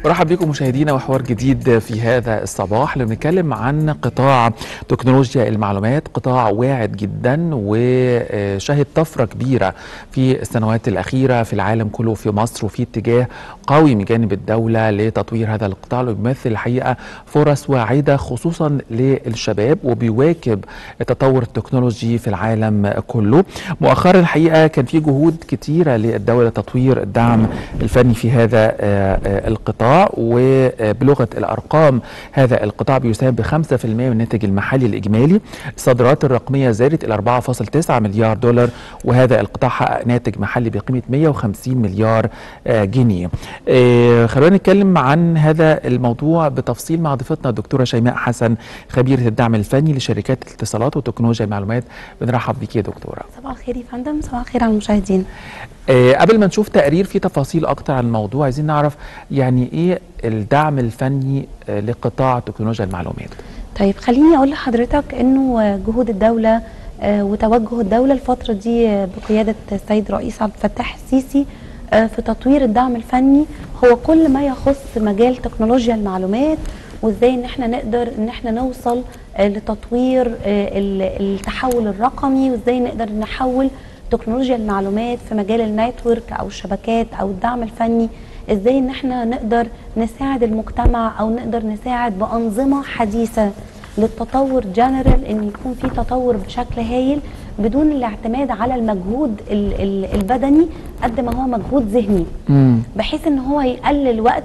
مرحب بكم مشاهدينا وحوار جديد في هذا الصباح اللي بنتكلم عن قطاع تكنولوجيا المعلومات قطاع واعد جدا وشهد طفرة كبيرة في السنوات الأخيرة في العالم كله في مصر وفي اتجاه قوي من جانب الدولة لتطوير هذا القطاع اللي بيمثل الحقيقة فرص واعدة خصوصا للشباب وبيواكب التطور التكنولوجي في العالم كله مؤخرا الحقيقة كان في جهود كتيرة للدولة لتطوير الدعم الفني في هذا القطاع وبلغة الأرقام هذا القطاع بيساهم ب 5% من الناتج المحلي الإجمالي الصادرات الرقمية زادت إلى 4.9 مليار دولار وهذا القطاع حقق ناتج محلي بقيمة 150 مليار جنيه خلونا نتكلم عن هذا الموضوع بتفصيل مع ضيفتنا الدكتورة شيماء حسن خبيرة الدعم الفني لشركات الاتصالات وتكنولوجيا المعلومات بنرحب بك يا دكتورة صباح الخير يا فندم صباح الخير على المشاهدين آه قبل ما نشوف تقرير فيه تفاصيل اكتر عن الموضوع عايزين نعرف يعني ايه الدعم الفني آه لقطاع تكنولوجيا المعلومات طيب خليني اقول لحضرتك انه جهود الدوله آه وتوجه الدوله الفتره دي بقياده السيد رئيس عبد الفتاح السيسي في تطوير الدعم الفني هو كل ما يخص مجال تكنولوجيا المعلومات وازاي ان احنا نقدر ان احنا نوصل لتطوير التحول الرقمي وازاي نقدر نحول تكنولوجيا المعلومات في مجال النتورك او الشبكات او الدعم الفني ازاي ان احنا نقدر نساعد المجتمع او نقدر نساعد بانظمه حديثه للتطور جنرال ان يكون في تطور بشكل هايل بدون الاعتماد على المجهود البدني قد ما هو مجهود ذهني بحيث ان هو يقلل وقت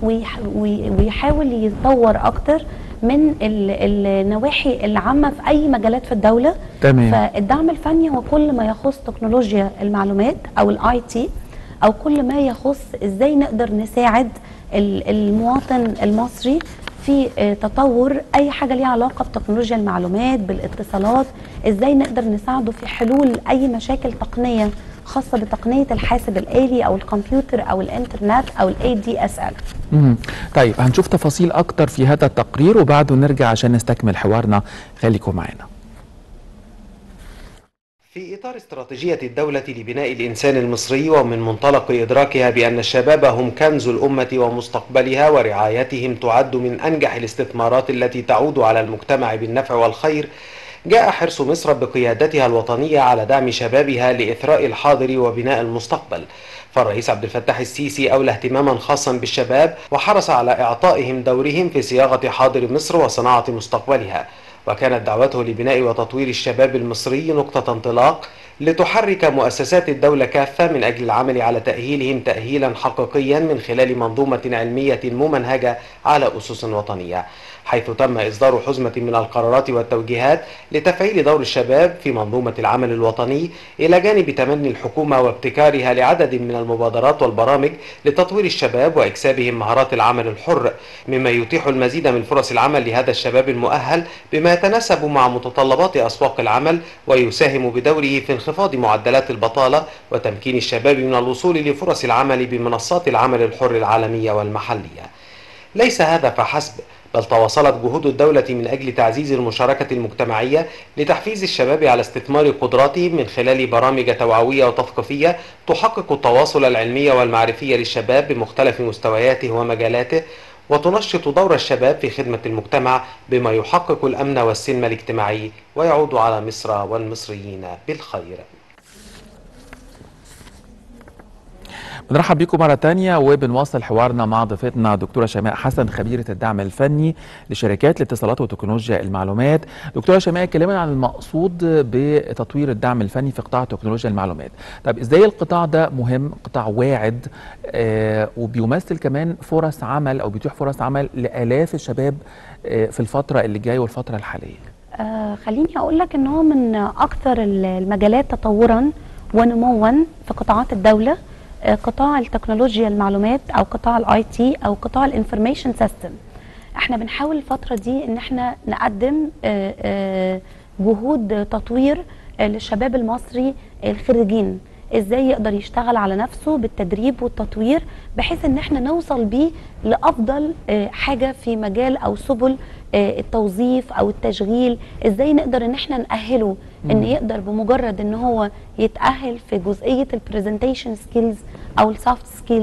ويحاول يتطور اكتر من النواحي العامة في أي مجالات في الدولة تمام. فالدعم الفني هو كل ما يخص تكنولوجيا المعلومات أو الاي تي أو كل ما يخص إزاي نقدر نساعد المواطن المصري في تطور أي حاجة ليها علاقة بتكنولوجيا المعلومات بالاتصالات إزاي نقدر نساعده في حلول أي مشاكل تقنية خاصة بتقنية الحاسب الآلي أو الكمبيوتر أو الإنترنت أو الاي دي اس ال طيب هنشوف تفاصيل أكتر في هذا التقرير وبعده نرجع عشان نستكمل حوارنا خليكم معنا في إطار استراتيجية الدولة لبناء الإنسان المصري ومن منطلق إدراكها بأن الشباب هم كنز الأمة ومستقبلها ورعايتهم تعد من أنجح الاستثمارات التي تعود على المجتمع بالنفع والخير جاء حرص مصر بقيادتها الوطنية على دعم شبابها لإثراء الحاضر وبناء المستقبل فالرئيس عبد الفتاح السيسي أولى اهتماما خاصا بالشباب وحرص على إعطائهم دورهم في صياغة حاضر مصر وصناعة مستقبلها وكانت دعوته لبناء وتطوير الشباب المصري نقطة انطلاق لتحرك مؤسسات الدولة كافة من أجل العمل على تأهيلهم تأهيلا حقيقيا من خلال منظومة علمية ممنهجة على أسس وطنية حيث تم إصدار حزمة من القرارات والتوجيهات لتفعيل دور الشباب في منظومة العمل الوطني إلى جانب تمني الحكومة وابتكارها لعدد من المبادرات والبرامج لتطوير الشباب وإكسابهم مهارات العمل الحر مما يتيح المزيد من فرص العمل لهذا الشباب المؤهل بما يتناسب مع متطلبات أسواق العمل ويساهم بدوره في انخفاض معدلات البطالة وتمكين الشباب من الوصول لفرص العمل بمنصات العمل الحر العالمية والمحلية ليس هذا فحسب بل تواصلت جهود الدولة من أجل تعزيز المشاركة المجتمعية لتحفيز الشباب على استثمار قدراتهم من خلال برامج توعوية وتثقيفية تحقق التواصل العلمي والمعرفي للشباب بمختلف مستوياته ومجالاته وتنشط دور الشباب في خدمة المجتمع بما يحقق الأمن والسلم الاجتماعي ويعود على مصر والمصريين بالخير بنرحب بكم مرة تانية وبنواصل حوارنا مع ضيفتنا دكتورة شيماء حسن خبيرة الدعم الفني لشركات الاتصالات وتكنولوجيا المعلومات دكتورة شيماء كلمنا عن المقصود بتطوير الدعم الفني في قطاع تكنولوجيا المعلومات طب ازاي القطاع ده مهم قطاع واعد آه وبيمثل كمان فرص عمل او بيتيح فرص عمل لآلاف الشباب آه في الفترة اللي جاية والفترة الحالية آه خليني اقول لك ان هو من اكثر المجالات تطورا ونموا في قطاعات الدوله قطاع التكنولوجيا المعلومات او قطاع الاي تي او قطاع الانفورميشن سيستم احنا بنحاول الفتره دي ان احنا نقدم جهود تطوير للشباب المصري الخريجين ازاي يقدر يشتغل على نفسه بالتدريب والتطوير بحيث ان احنا نوصل بيه لافضل حاجه في مجال او سبل التوظيف او التشغيل ازاي نقدر ان احنا نأهله ان يقدر بمجرد ان هو يتأهل في جزئيه البرزنتيشن سكيلز او السوفت سكيلز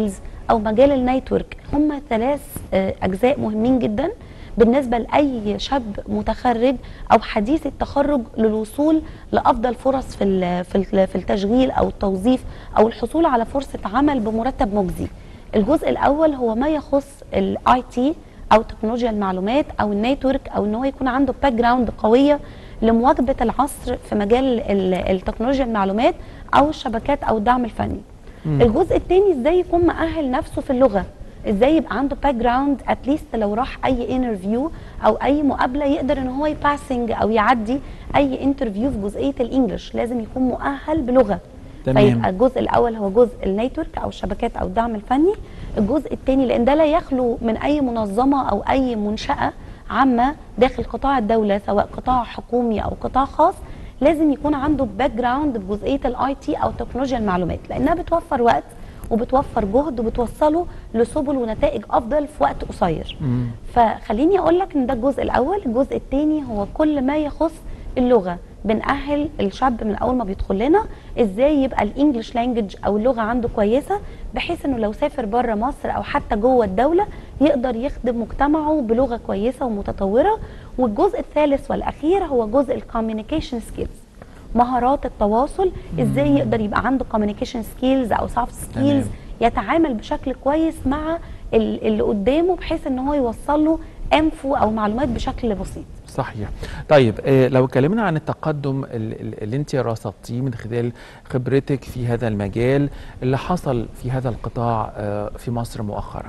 او مجال النيتورك هم ثلاث آه، اجزاء مهمين جدا بالنسبه لاي شاب متخرج او حديث التخرج للوصول لافضل فرص في ال- في ال- في التشغيل او التوظيف او الحصول على فرصه عمل بمرتب مجزي الجزء الاول هو ما يخص الاي تي او تكنولوجيا المعلومات او النيتورك او ان هو يكون عنده باك جراوند قويه لمواكبه العصر في مجال ال- التكنولوجيا المعلومات او الشبكات او الدعم الفني الجزء الثاني ازاي يكون مؤهل نفسه في اللغه ازاي يبقى عنده باك جراوند اتليست لو راح اي انترفيو او اي مقابله يقدر ان هو يباسنج او يعدي اي انترفيو في جزئيه الانجليش لازم يكون مؤهل بلغه تمام. فيبقى الجزء الاول هو جزء النيتورك او الشبكات او الدعم الفني الجزء الثاني لان ده لا يخلو من اي منظمه او اي منشاه عامه داخل قطاع الدوله سواء قطاع حكومي او قطاع خاص لازم يكون عنده باك جراوند بجزئيه الاي تي او تكنولوجيا المعلومات لانها بتوفر وقت وبتوفر جهد وبتوصله لسبل ونتائج افضل في وقت قصير مم. فخليني اقول لك ان ده الجزء الاول الجزء الثاني هو كل ما يخص اللغه بنأهل الشاب من اول ما بيدخل لنا ازاي يبقى الانجليش لانجوج او اللغه عنده كويسه بحيث انه لو سافر بره مصر او حتى جوه الدوله يقدر يخدم مجتمعه بلغه كويسه ومتطوره والجزء الثالث والاخير هو جزء الكوميونيكيشن سكيلز مهارات التواصل ازاي يقدر يبقى عنده كوميونيكيشن سكيلز او سوفت سكيلز تمام. يتعامل بشكل كويس مع ال- اللي قدامه بحيث ان هو يوصل له انفو او معلومات بشكل بسيط صحيح طيب آه، لو اتكلمنا عن التقدم ال- ال- اللي انت رصدتيه من خلال خبرتك في هذا المجال اللي حصل في هذا القطاع آه، في مصر مؤخرا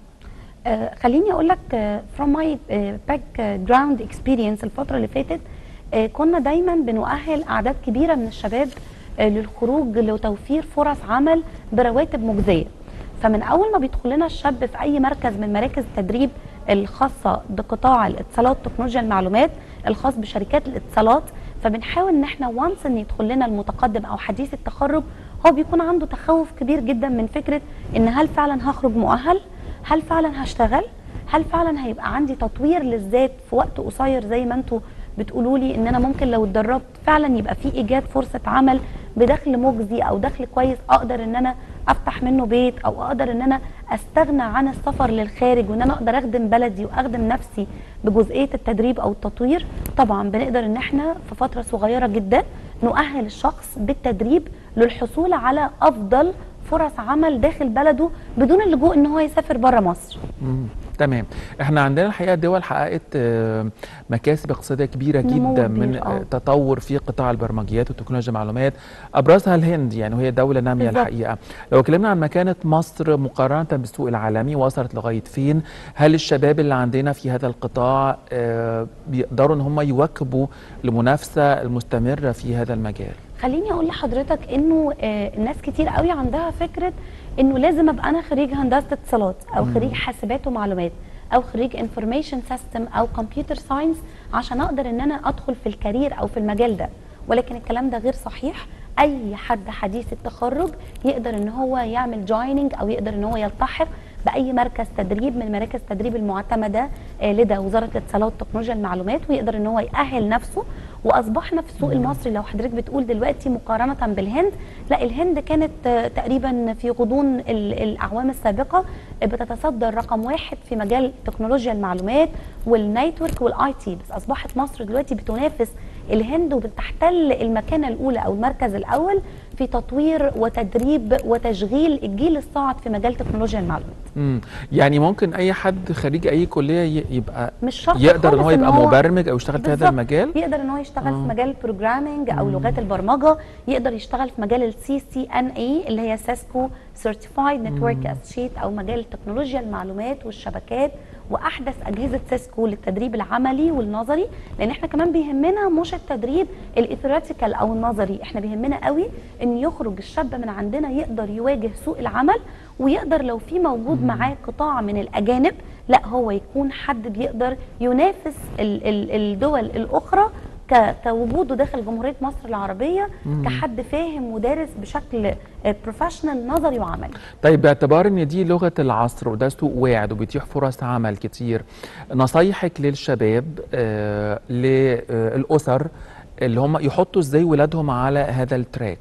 آه خليني اقول لك آه from my باك جراوند اكسبيرينس الفتره اللي فاتت آه كنا دايما بنؤهل اعداد كبيره من الشباب آه للخروج لتوفير فرص عمل برواتب مجزيه فمن اول ما بيدخل لنا الشاب في اي مركز من مراكز التدريب الخاصه بقطاع الاتصالات وتكنولوجيا المعلومات الخاص بشركات الاتصالات فبنحاول ان احنا وانس ان يدخل لنا المتقدم او حديث التخرج هو بيكون عنده تخوف كبير جدا من فكره ان هل فعلا هخرج مؤهل هل فعلا هشتغل هل فعلا هيبقى عندي تطوير للذات في وقت قصير زي ما انتوا بتقولوا لي ان انا ممكن لو اتدربت فعلا يبقى في ايجاد فرصه عمل بدخل مجزي او دخل كويس اقدر ان انا افتح منه بيت او اقدر ان انا استغنى عن السفر للخارج وان انا اقدر اخدم بلدي واخدم نفسي بجزئيه التدريب او التطوير طبعا بنقدر ان احنا في فتره صغيره جدا نؤهل الشخص بالتدريب للحصول على افضل فرص عمل داخل بلده بدون اللجوء ان هو يسافر بره مصر مم. تمام احنا عندنا الحقيقه دول حققت آه، مكاسب اقتصاديه كبيره نمو جدا كبير، من آه. آه، تطور في قطاع البرمجيات وتكنولوجيا المعلومات ابرزها الهند يعني وهي دوله ناميه بالظبط. الحقيقه لو اتكلمنا عن مكانه مصر مقارنه بالسوق العالمي وصلت لغايه فين هل الشباب اللي عندنا في هذا القطاع آه، بيقدروا ان هم يواكبوا المنافسه المستمره في هذا المجال خليني اقول لحضرتك انه آه الناس كتير قوي عندها فكره انه لازم ابقى انا خريج هندسه اتصالات او خريج حاسبات ومعلومات او خريج انفورميشن سيستم او كمبيوتر ساينس عشان اقدر ان انا ادخل في الكارير او في المجال ده ولكن الكلام ده غير صحيح اي حد حديث التخرج يقدر ان هو يعمل جويننج او يقدر ان هو يلتحق باي مركز تدريب من مراكز التدريب المعتمده آه، لدى وزاره الاتصالات وتكنولوجيا المعلومات ويقدر ان هو يأهل نفسه واصبحنا في السوق المصري لو حضرتك بتقول دلوقتي مقارنه بالهند لا الهند كانت آه، تقريبا في غضون ال- الاعوام السابقه آه، بتتصدر رقم واحد في مجال تكنولوجيا المعلومات والنيتورك والاي تي بس اصبحت مصر دلوقتي بتنافس الهند وبتحتل المكانه الاولى او المركز الاول في تطوير وتدريب وتشغيل الجيل الصاعد في مجال تكنولوجيا المعلومات مم. يعني ممكن اي حد خريج اي كليه ي- يبقى مش شرط يقدر ان خالص هو يبقى هو- مبرمج او يشتغل في هذا بالظبط. المجال يقدر ان هو يشتغل آه. في مجال البروجرامينج او لغات البرمجه يقدر يشتغل في مجال السي سي ان اي اللي هي سيسكو سيرتيفايد نتورك اسوشيت او مجال تكنولوجيا المعلومات والشبكات واحدث اجهزه سيسكو للتدريب العملي والنظري لان احنا كمان بيهمنا مش التدريب الاثيوريتيكال او النظري احنا بيهمنا قوي ان يخرج الشاب من عندنا يقدر يواجه سوق العمل ويقدر لو في موجود معاه قطاع من الاجانب لا هو يكون حد بيقدر ينافس ال- ال- الدول الاخرى ك- كوجوده داخل جمهوريه مصر العربيه كحد فاهم ودارس بشكل بروفيشنال نظري وعملي طيب باعتبار ان دي لغه العصر وده سوق واعد وبيتيح فرص عمل كتير نصايحك للشباب آه للاسر اللي هم يحطوا ازاي ولادهم على هذا التراك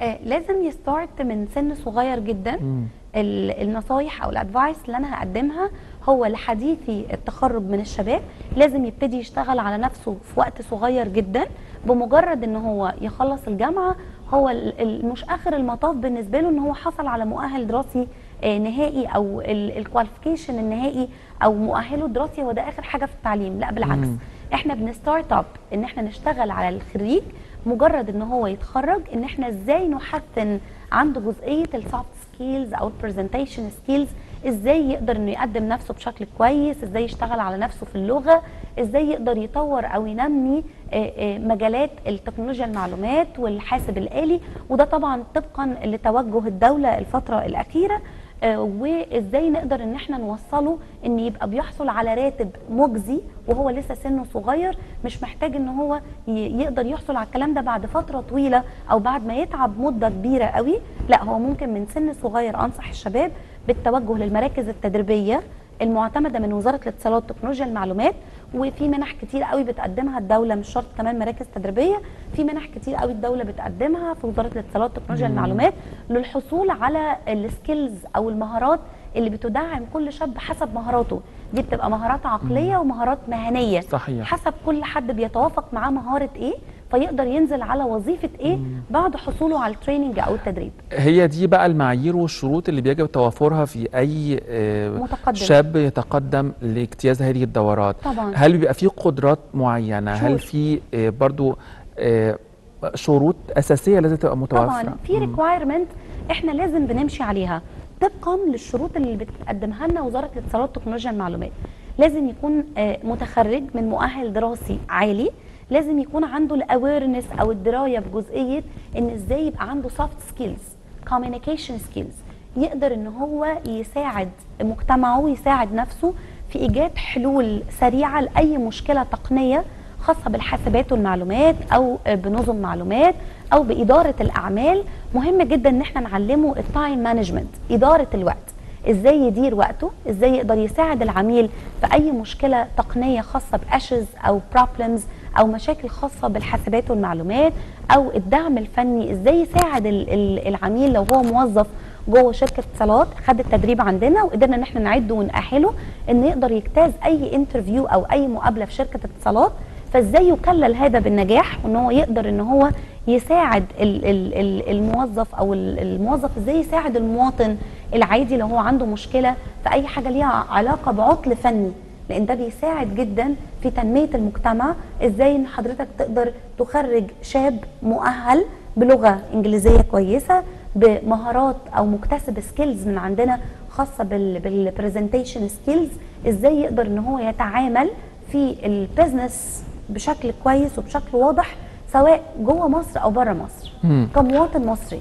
آه لازم يستارت من سن صغير جدا مم. ال- النصايح او الادفايس اللي انا هقدمها هو لحديثي التخرج من الشباب لازم يبتدي يشتغل على نفسه في وقت صغير جدا بمجرد ان هو يخلص الجامعه هو ال- ال- مش اخر المطاف بالنسبه له ان هو حصل على مؤهل دراسي آه، نهائي او الكواليفيكيشن النهائي او مؤهله الدراسي هو ده اخر حاجه في التعليم لا بالعكس مم. احنا بنستارت اب ان احنا نشتغل على الخريج مجرد ان هو يتخرج ان احنا ازاي نحسن عنده جزئيه السوفت سكيلز او البرزنتيشن سكيلز ازاي يقدر انه يقدم نفسه بشكل كويس ازاي يشتغل على نفسه في اللغه ازاي يقدر يطور او ينمي آه، آه، مجالات التكنولوجيا المعلومات والحاسب الالي وده طبعا طبقا لتوجه الدوله الفتره الاخيره آه، وازاي نقدر ان احنا نوصله ان يبقى بيحصل على راتب مجزي وهو لسه سنه صغير مش محتاج ان هو ي- يقدر يحصل على الكلام ده بعد فتره طويله او بعد ما يتعب مده كبيره قوي لا هو ممكن من سن صغير انصح الشباب بالتوجه للمراكز التدريبيه المعتمده من وزاره الاتصالات وتكنولوجيا المعلومات وفي منح كتير قوي بتقدمها الدوله مش شرط كمان مراكز تدريبيه في منح كتير قوي الدوله بتقدمها في وزاره الاتصالات وتكنولوجيا المعلومات للحصول على السكيلز او المهارات اللي بتدعم كل شاب حسب مهاراته دي بتبقى مهارات عقليه ومهارات مهنيه صحيح. حسب كل حد بيتوافق معاه مهاره ايه فيقدر ينزل على وظيفه ايه بعد حصوله على التريننج او التدريب هي دي بقى المعايير والشروط اللي بيجب توافرها في اي آه، متقدم. شاب يتقدم لاجتياز هذه الدورات طبعا. هل بيبقى في قدرات معينه هل شروط. في آه، برضو آه، شروط اساسيه لازم تبقى متوفره طبعا في ريكوايرمنت احنا لازم بنمشي عليها طبقا للشروط اللي بتقدمها لنا وزاره الاتصالات وتكنولوجيا المعلومات لازم يكون آه، متخرج من مؤهل دراسي عالي لازم يكون عنده الاويرنس او الدرايه بجزئيه ان ازاي يبقى عنده سوفت سكيلز كوميونيكيشن سكيلز يقدر ان هو يساعد مجتمعه ويساعد نفسه في ايجاد حلول سريعه لاي مشكله تقنيه خاصه بالحاسبات والمعلومات او بنظم معلومات او باداره الاعمال مهم جدا ان احنا نعلمه التايم مانجمنت اداره الوقت ازاي يدير وقته ازاي يقدر يساعد العميل في اي مشكله تقنيه خاصه باشز او بروبلمز او مشاكل خاصه بالحاسبات والمعلومات او الدعم الفني ازاي يساعد ال- ال- العميل لو هو موظف جوه شركه اتصالات خد التدريب عندنا وقدرنا ان احنا نعده ونأهله ان يقدر يجتاز اي انترفيو او اي مقابله في شركه اتصالات فازاي يكلل هذا بالنجاح وان هو يقدر ان هو يساعد ال- ال- ال- الموظف او ال- الموظف ازاي يساعد المواطن العادي لو هو عنده مشكله في اي حاجه ليها علاقه بعطل فني لان ده بيساعد جدا في تنميه المجتمع ازاي ان حضرتك تقدر تخرج شاب مؤهل بلغه انجليزيه كويسه بمهارات او مكتسب سكيلز من عندنا خاصه بالبرزنتيشن سكيلز ازاي يقدر ان هو يتعامل في البيزنس بشكل كويس وبشكل واضح سواء جوه مصر او بره مصر مم. كمواطن مصري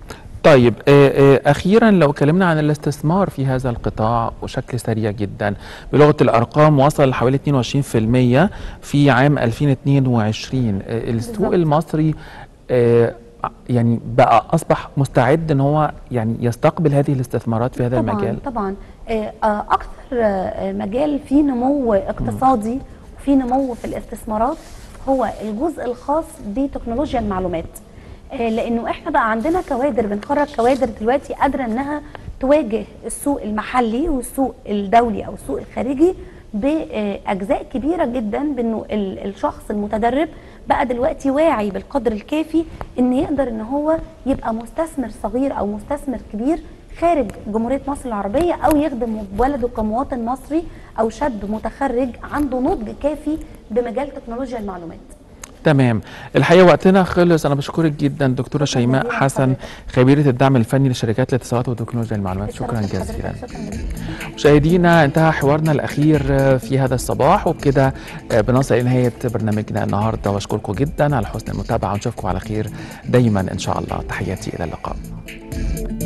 طيب آه، آه، اخيرا لو اتكلمنا عن الاستثمار في هذا القطاع وشكل سريع جدا بلغه الارقام وصل لحوالي 22% في عام 2022 آه، السوق بالظبط. المصري آه، يعني بقى اصبح مستعد ان هو يعني يستقبل هذه الاستثمارات في هذا طبعا المجال طبعا آه، آه، اكثر آه، مجال فيه نمو اقتصادي وفيه نمو في الاستثمارات هو الجزء الخاص بتكنولوجيا المعلومات آه، لانه احنا بقى عندنا كوادر بنخرج كوادر دلوقتي قادره انها تواجه السوق المحلي والسوق الدولي او السوق الخارجي باجزاء كبيره جدا بانه ال- الشخص المتدرب بقى دلوقتي واعي بالقدر الكافي ان يقدر ان هو يبقى مستثمر صغير او مستثمر كبير خارج جمهوريه مصر العربيه او يخدم بلده كمواطن مصري او شاب متخرج عنده نضج كافي بمجال تكنولوجيا المعلومات تمام الحقيقه وقتنا خلص انا بشكرك جدا دكتوره شكراً شيماء جزيلاً حسن لحضرتك. خبيره الدعم الفني لشركات الاتصالات وتكنولوجيا المعلومات شكرا اتشرفت جزيلا بحضرتك. شكرا جزيلا مشاهدينا انتهى حوارنا الاخير في هذا الصباح وبكده بنصل الى نهايه برنامجنا النهارده واشكركم جدا على حسن المتابعه ونشوفكم على خير دايما ان شاء الله تحياتي الى اللقاء